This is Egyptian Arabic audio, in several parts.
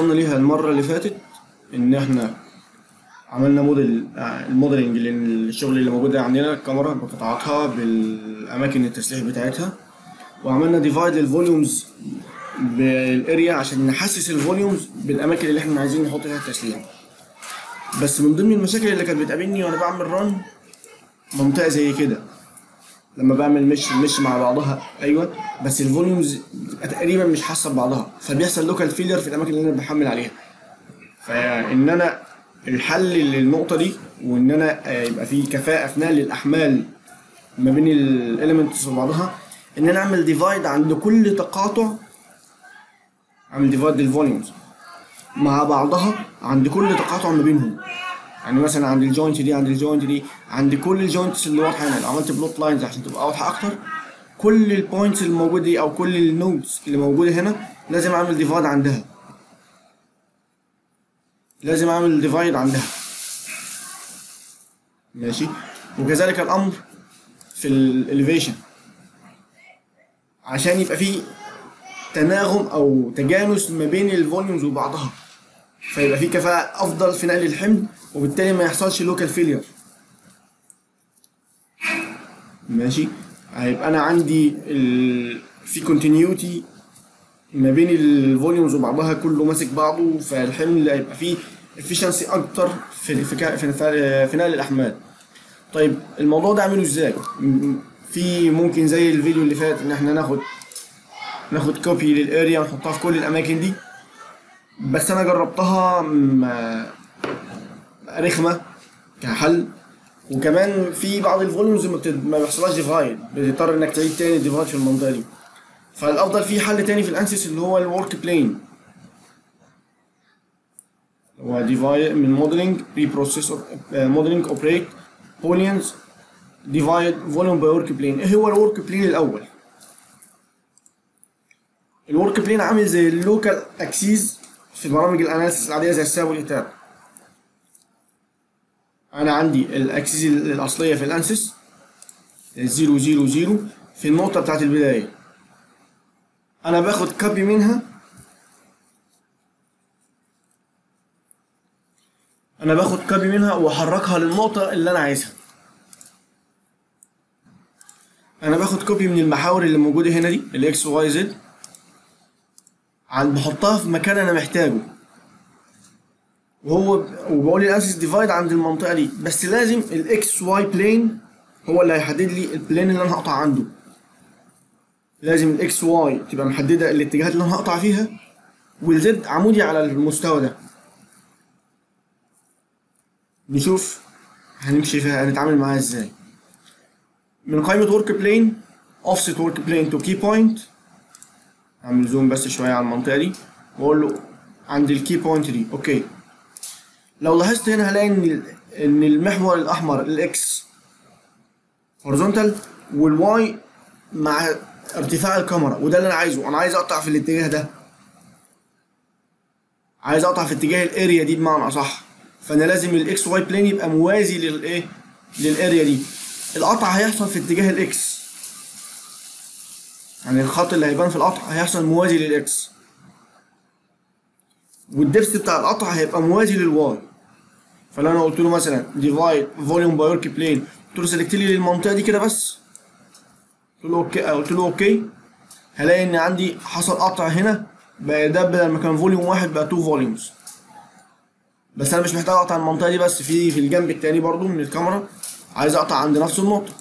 وصلنا ليها المرة اللي فاتت إن إحنا عملنا موديل آه، الموديلنج للشغل اللي موجود عندنا الكاميرا بقطعاتها بالأماكن التسليح بتاعتها وعملنا ديفايد للفوليومز بالاريا عشان نحسس الفوليومز بالأماكن اللي إحنا عايزين نحط فيها التسليح بس من ضمن المشاكل اللي كانت بتقابلني وأنا بعمل رن منطقة زي كده لما بعمل مش مش مع بعضها ايوه بس الفوليومز بتبقى تقريبا مش حاسه ببعضها فبيحصل لوكال فيلر في الاماكن اللي انا بحمل عليها فان انا الحل للنقطه دي وان انا آه، يبقى في كفاءه في نقل الاحمال ما بين الاليمنتس وبعضها ان انا اعمل ديفايد عند كل تقاطع اعمل ديفايد للفوليومز مع بعضها عند كل تقاطع ما بينهم يعني مثلا عند الجوينت دي عند الجوينت دي عند كل الجوينتس اللي واضحه هنا لو عملت بلوت لاينز عشان تبقى واضحه اكتر كل البوينتس اللي موجوده دي او كل النودز اللي موجوده هنا لازم اعمل ديفايد عندها لازم اعمل ديفايد عندها ماشي وكذلك الامر في الاليفيشن عشان يبقى في تناغم او تجانس ما بين الفوليومز وبعضها فيبقى في كفاءة أفضل في نقل الحمل وبالتالي ما يحصلش لوكال فيلير ماشي هيبقى أنا عندي ال... في كونتينيوتي ما بين الفوليومز وبعضها كله ماسك بعضه فالحمل هيبقى فيه efficiency أكتر في في كا- في, في نقل الأحمال طيب الموضوع ده أعمله إزاي؟ م- في ممكن زي الفيديو اللي فات إن إحنا ناخد ناخد كوبي للاريا ونحطها في كل الأماكن دي بس انا جربتها م- رخمه كحل وكمان في بعض الفوليومز ما, بتد... ما بيحصلهاش ديفايد بتضطر انك تعيد تاني ديفايد في المنطقه دي فالافضل في حل تاني في الانسيس اللي هو الورك بلين هو ديفايد من موديلنج بري بروسيسور موديلنج اوبريت بولينز ديفايد فوليوم باي ورك بلين ايه هو الورك بلين الاول الورك بلين عامل زي اللوكال اكسيز في برامج الاناليسيس العاديه زي الساب والايتاب انا عندي الاكسيز الاصليه في الانسيس 0 0 0 في النقطه بتاعت البدايه انا باخد كوبي منها انا باخد كوبي منها واحركها للنقطه اللي انا عايزها انا باخد كوبي من المحاور اللي موجوده هنا دي الاكس واي زد عن بحطها في مكان انا محتاجه وهو وبقول الاسيس ديفايد عند المنطقه دي بس لازم الاكس واي بلين هو اللي هيحدد لي البلين اللي انا هقطع عنده لازم الاكس واي تبقى محدده الاتجاهات اللي انا هقطع فيها والزد عمودي على المستوى ده نشوف هنمشي فيها هنتعامل معاها ازاي من قائمه ورك بلين اوفست ورك بلين تو كي بوينت اعمل زوم بس شويه على المنطقه دي واقول له عند الكي بوينت دي اوكي لو لاحظت هنا هلاقي ان ال- ان المحور الاحمر الاكس هوريزونتال والواي مع ارتفاع الكاميرا وده اللي انا عايزه انا عايز اقطع في الاتجاه ده عايز اقطع في اتجاه الاريا دي بمعنى اصح فانا لازم الاكس واي بلين يبقى موازي للايه للاريا دي القطع هيحصل في اتجاه الاكس يعني الخط اللي هيبان في القطع هيحصل موازي للاكس والدبس بتاع القطع هيبقى موازي للواي فلو انا قلت له مثلا ديفايد فوليوم باي ورك بلين قلت له سيلكت لي المنطقه دي كده بس قلت له اوكي قلت له اوكي هلاقي ان عندي حصل قطع هنا بقى ده بدل ما كان فوليوم واحد بقى تو فوليومز بس انا مش محتاج اقطع المنطقه دي بس في في الجنب التاني برضو من الكاميرا عايز اقطع عند نفس النقطه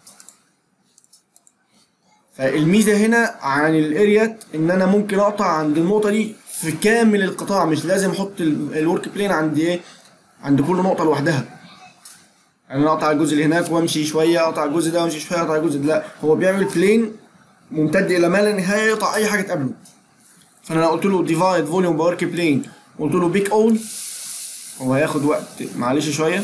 فالميزه هنا عن الاريات ان انا ممكن اقطع عند النقطه دي في كامل القطاع مش لازم احط الورك بلين عند ايه عند كل نقطه لوحدها يعني انا اقطع الجزء اللي هناك وامشي شويه اقطع الجزء ده وامشي شويه اقطع الجزء ده لا هو بيعمل بلين ممتد الى ما لا نهايه يقطع اي حاجه تقابله فانا لو قلت له ديفايد فوليوم بورك بلين قلت له بيك اول هو هياخد وقت معلش شويه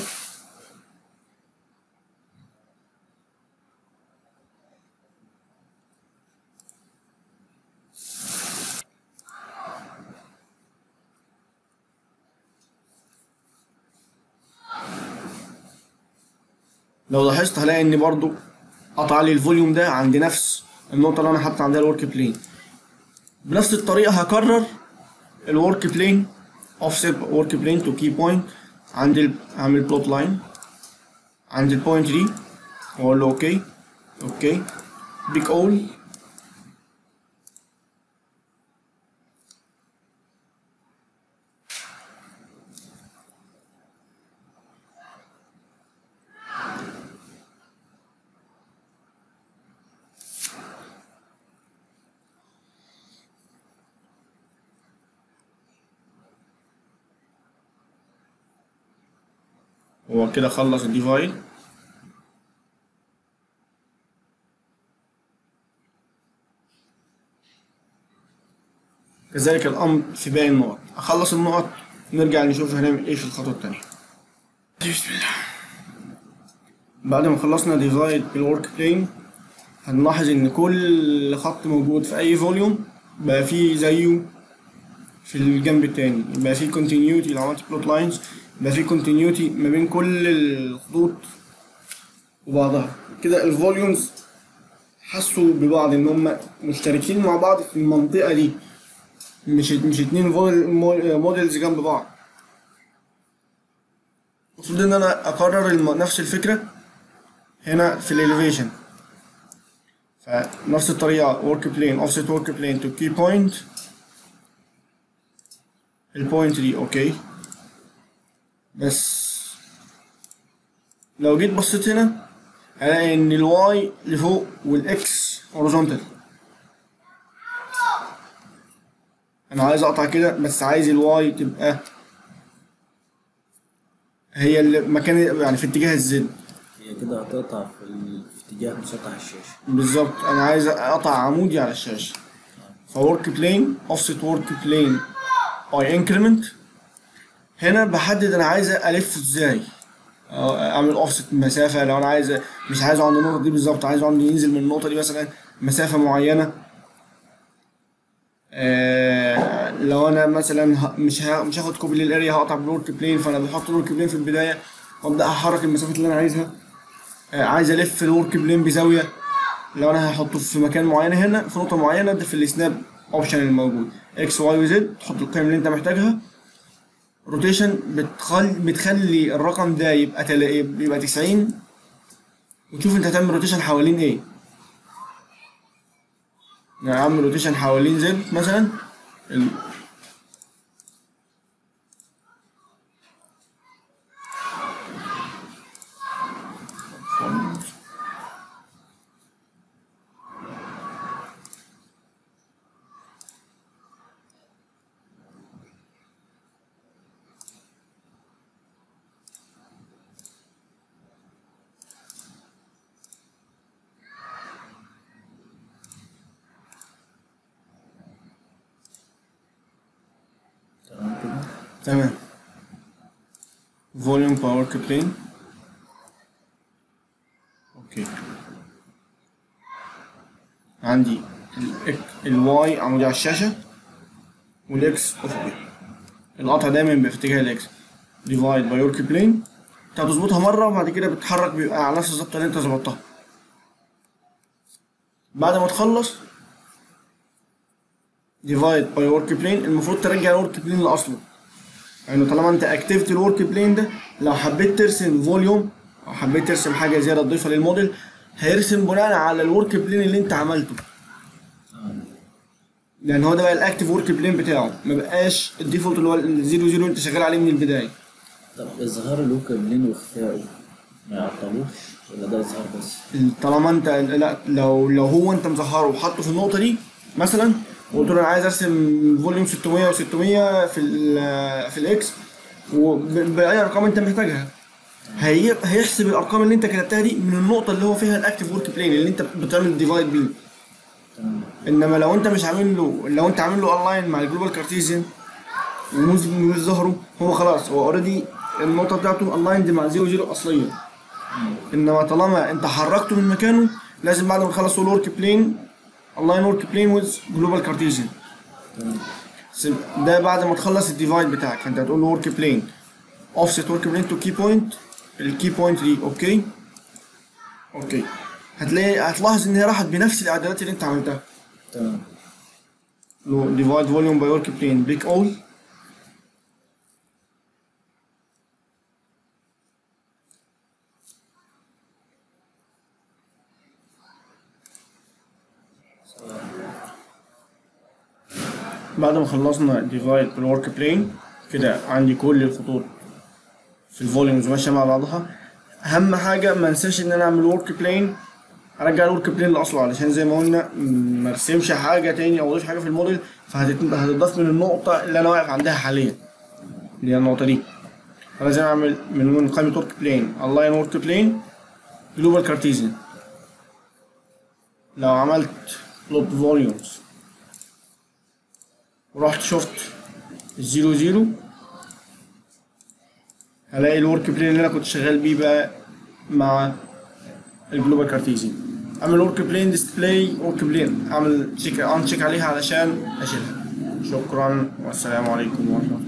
لو لاحظت هلاقي ان برضو قطع لي الفوليوم ده عند نفس النقطه اللي انا حاطط عندها الورك بلين بنفس الطريقه هكرر الورك بلين offset work plane to key point عند ال اعمل بلوت لاين عند البوينت دي واقول له اوكي اوكي بيك اول هو كده خلص الديفايد كذلك الامر في باقي النقط اخلص النقط نرجع نشوف هنعمل ايه في الخطوه الثانيه بسم الله بعد ما خلصنا ديفايد بالورك بلين هنلاحظ ان كل خط موجود في اي فوليوم بقى فيه زيه في الجنب التاني يبقى فيه continuity لو عملت بلوت لاينز يبقى فيه continuity ما بين كل الخطوط وبعضها كده الفوليومز حسوا ببعض ان هم مشتركين مع بعض في المنطقه دي مش مش اتنين فول- مو- موديلز جنب بعض المفروض ان انا اكرر الم- نفس الفكره هنا في الاليفيشن فنفس الطريقه ورك بلين اوفست ورك بلين تو كي بوينت البوينت دي اوكي بس لو جيت بصيت هنا هلاقي ان الواي لفوق والاكس هوريزونتال انا عايز اقطع كده بس عايز الواي تبقى هي اللي مكان يعني في اتجاه الزد هي كده هتقطع في ال- في اتجاه مسطح الشاشة بالظبط انا عايز اقطع عمودي على الشاشه فورك بلين اوفست ورك بلين اي انكريمنت هنا بحدد انا عايز الف ازاي أو اعمل اوفست مسافه لو انا عايز مش عايزه عند النقطه دي بالظبط عايزه عند ينزل من النقطه دي مثلا مسافه معينه آه لو انا مثلا ه- مش ها مش هاخد كوبي للاريا هقطع بالورك بلين فانا بحط الورك بلين في البدايه وابدا احرك المسافات اللي انا عايزها آه عايز الف الورك بلين بزاويه لو انا هحطه في مكان معين هنا في نقطه معينه ده في السناب اوبشن الموجود اكس واي وزد تحط القيم اللي انت محتاجها روتيشن بتخلي بتخلي الرقم ده يبقى تل... يبقى 90 وتشوف انت هتعمل روتيشن حوالين ايه يعني اعمل روتيشن حوالين زد مثلا ال... تمام كده تمام فوليوم باور بلين اوكي عندي الواي عمودي على الشاشة والاكس افقي القطع دايما بيبقى في اتجاه الاكس ديفايد باي ورك بلين انت هتظبطها مرة وبعد كده بتتحرك بيبقى على نفس الظبطة اللي انت ظبطتها بعد ما تخلص ديفايد باي ورك بلين المفروض ترجع الورك بلين لاصله يعني طالما انت اكتفت الورك بلين ده لو حبيت ترسم فوليوم او حبيت ترسم حاجه زياده تضيفها للموديل هيرسم بناء على الورك بلين اللي انت عملته لان هو ده بقى الاكتف ورك بلين بتاعه ما بقاش الديفولت اللي هو الزيرو زيرو انت شغال عليه من البدايه طب اظهار الوكا بلين واخفائه ما يعطلوش ولا ده اظهار بس؟ طالما انت لا لو لو هو انت مظهره وحاطه في النقطه دي مثلا وقلت له انا عايز ارسم فوليوم 600 و600 في ال في الاكس وباي ارقام انت محتاجها هي هيحسب الارقام اللي انت كتبتها دي من النقطه اللي هو فيها الاكتف ورك بلين اللي انت بتعمل ديفايد بيه تمام انما لو انت مش عامل له لو انت عامل له اونلاين مع الجلوبال كارتيزيان ومش مش ظهره هو خلاص هو اوريدي النقطه بتاعته اونلاين دي مع زيرو زيرو اصليه انما طالما انت حركته من مكانه لازم بعد ما تخلص الورك بلين اونلاين ورك بلين ويز جلوبال كارتيزيان تمام ده بعد ما تخلص الديفايد بتاعك انت هتقول له ورك بلين اوفست ورك بلين تو كي بوينت الكي بوينت دي اوكي اوكي هتلاقي هتلاحظ ان هي راحت بنفس الاعدادات اللي انت عملتها تمام لو ديفايد فوليوم باي ورك بلين بيك اول بعد ما خلصنا ديفايد بالورك بلين كده عندي كل الخطوط في الفوليومز ماشيه مع بعضها اهم حاجه ما انساش ان انا اعمل ورك بلين ارجع الورك بلين لاصله علشان زي ما قلنا م- ما ارسمش حاجه تاني او اضيف حاجه في الموديل فهتضاف من النقطه اللي انا واقف عندها حاليا اللي هي النقطه دي فلازم اعمل من من قائمه ورك بلين الاين ورك بلين جلوبال كارتيزيان لو عملت بلوت فوليومز ورحت شفت الزيرو زيرو هلاقي الورك بلين اللي انا كنت شغال بيه بقى مع الجلوبال كارتيزيان اعمل ورك بلين ديسبلاي ورك بلين اعمل تشيك ان تشيك عليها علشان اشيلها شكرا والسلام عليكم ورحمه الله